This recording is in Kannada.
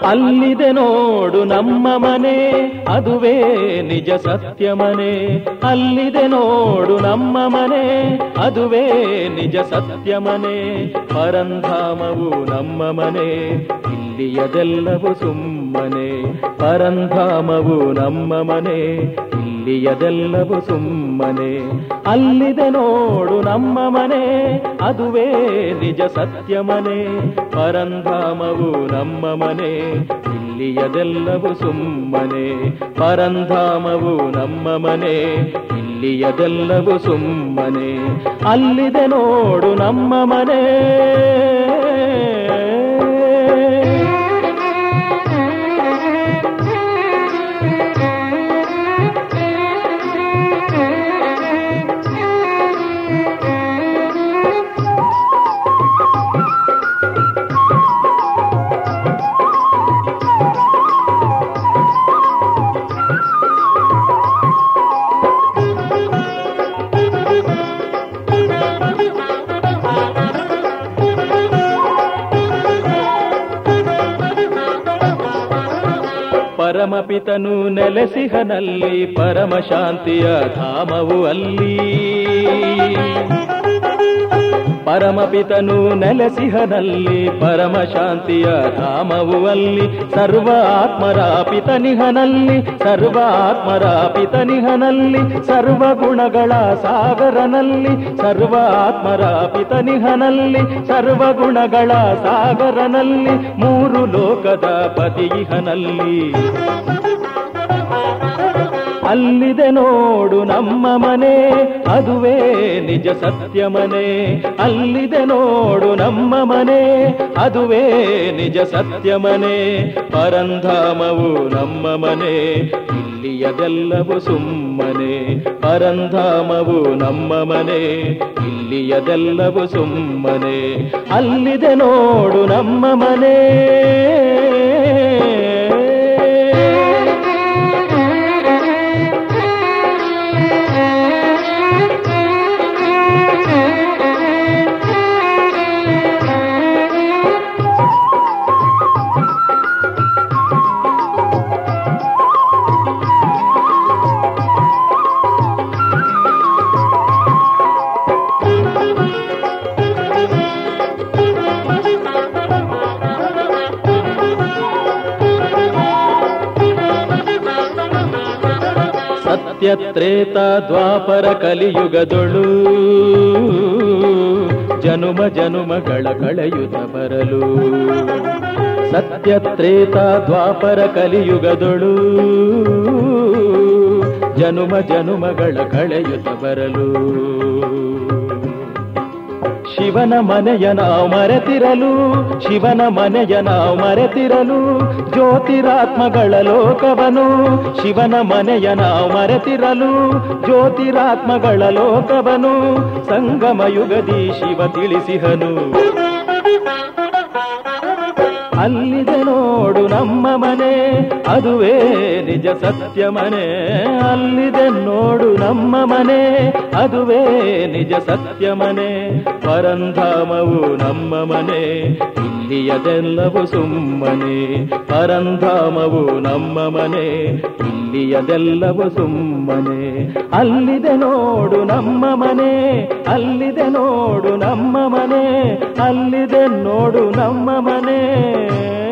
ಅಲ್ಲಿದೆ ನೋಡು ನಮ್ಮ ಮನೆ ಅದುವೇ ನಿಜ ಸತ್ಯ ಮನೆ ಅಲ್ಲಿದೆ ನೋಡು ನಮ್ಮ ಮನೆ ಅದುವೇ ನಿಜ ಸತ್ಯ ಮನೆ ಪರಂಧಾಮವು ನಮ್ಮ ಮನೆ ಇಲ್ಲಿಯದೆಲ್ಲವೂ ಸುಮ್ಮನೆ ಪರಂಧಾಮವು ನಮ್ಮ ಮನೆ ಇಲ್ಲಿಯದೆಲ್ಲವೂ ಸುಮ್ಮನೆ ಅಲ್ಲಿದೆ ನೋಡು ನಮ್ಮ ಮನೆ ಅದುವೇ ನಿಜ ಸತ್ಯ ಮನೆ ಪರಂಧಾಮವು ನಮ್ಮ ಮನೆ ಇಲ್ಲಿಯದೆಲ್ಲವೂ ಸುಮ್ಮನೆ ಪರಂಧಾಮವು ನಮ್ಮ ಮನೆ ಇಲ್ಲಿಯದೆಲ್ಲವೂ ಸುಮ್ಮನೆ ಅಲ್ಲಿದೆ ನೋಡು ನಮ್ಮ ಮನೆ ಪರಮಪಿತನು ನೆಲೆಸಿಹನಲ್ಲಿ ಪರಮ ಶಾಂತಿಯ ಧಾಮವು ಅಲ್ಲಿ ಪರಮಪಿತನು ನೆಲೆಸಿಹನಲ್ಲಿ ಪರಮ ಶಾಂತಿಯ ಧಾಮವು ಅಲ್ಲಿ ಸರ್ವ ಆತ್ಮರ ಪಿತನಿಹನಲ್ಲಿ ಸರ್ವ ಆತ್ಮರ ಪಿತನಿಹನಲ್ಲಿ ಸರ್ವ ಗುಣಗಳ ಸಾಗರನಲ್ಲಿ ಸರ್ವ ಆತ್ಮರ ಪಿತನಿಹನಲ್ಲಿ ಸರ್ವ ಗುಣಗಳ ಸಾಗರನಲ್ಲಿ ಮೂರು ಲೋಕದ ಪತಿಯಿಹನಲ್ಲಿ ಅಲ್ಲಿದೆ ನೋಡು ನಮ್ಮ ಮನೆ ಅದುವೇ ನಿಜ ಸತ್ಯ ಮನೆ ಅಲ್ಲಿದೆ ನೋಡು ನಮ್ಮ ಮನೆ ಅದುವೇ ನಿಜ ಸತ್ಯ ಮನೆ ಪರಂಧಾಮವು ನಮ್ಮ ಮನೆ ಇಲ್ಲಿಯದೆಲ್ಲವೂ ಸುಮ್ಮನೆ ಪರಂಧಾಮವು ನಮ್ಮ ಮನೆ ಇಲ್ಲಿಯದೆಲ್ಲವೂ ಸುಮ್ಮನೆ ಅಲ್ಲಿದೆ ನೋಡು ನಮ್ಮ ಮನೆ ಸತ್ಯತ್ರೇತ ದ್ವಾಪರ ಕಲಿಯುಗದೊಳು ಜನುಮ ಜನುಮಗಳ ಕಳೆಯುತ್ತ ಬರಲು ಸತ್ಯತ್ರೇತ ದ್ವಾಪರ ಕಲಿಯುಗದೊಳು ಜನುಮ ಜನುಮಗಳ ಕಳೆಯುತ್ತ ಬರಲು ಶಿವನ ಮನೆಯ ನಾವು ಮರೆತಿರಲು ಶಿವನ ಮನೆಯ ನಾವು ಮರೆತಿರಲು ಜ್ಯೋತಿರಾತ್ಮಗಳ ಲೋಕವನು ಶಿವನ ಮನೆಯ ನಾವು ಮರೆತಿರಲು ಜ್ಯೋತಿರಾತ್ಮಗಳ ಲೋಕವನು ಸಂಗಮ ಯುಗದಿ ಶಿವ ತಿಳಿಸಿಹನು ಅಲ್ಲಿದೆ ನೋಡು ನಮ್ಮ ಮನೆ ಅದುವೇ ನಿಜ ಸತ್ಯ ಮನೆ ಅಲ್ಲಿದೆ ನೋಡು ನಮ್ಮ ಮನೆ ಅದುವೇ ನಿಜ ಸತ್ಯ ಮನೆ ಪರಂಧಾಮವು ನಮ್ಮ ಮನೆ ಇಲ್ಲಿಯದೆಲ್ಲವೂ ಸುಮ್ಮನೆ ಪರಂಧಾಮವು ನಮ್ಮ ಮನೆ ಇಲ್ಲಿಯದೆಲ್ಲವೂ ಸುಮ್ಮನೆ ಅಲ್ಲಿದೆ ನೋಡು ನಮ್ಮ ಮನೆ ಅಲ್ಲಿದೆ ನೋಡು ನಮ್ಮ ಮನೆ ಅಲ್ಲಿದೆ ನೋಡು ನಮ್ಮ ಮನೆ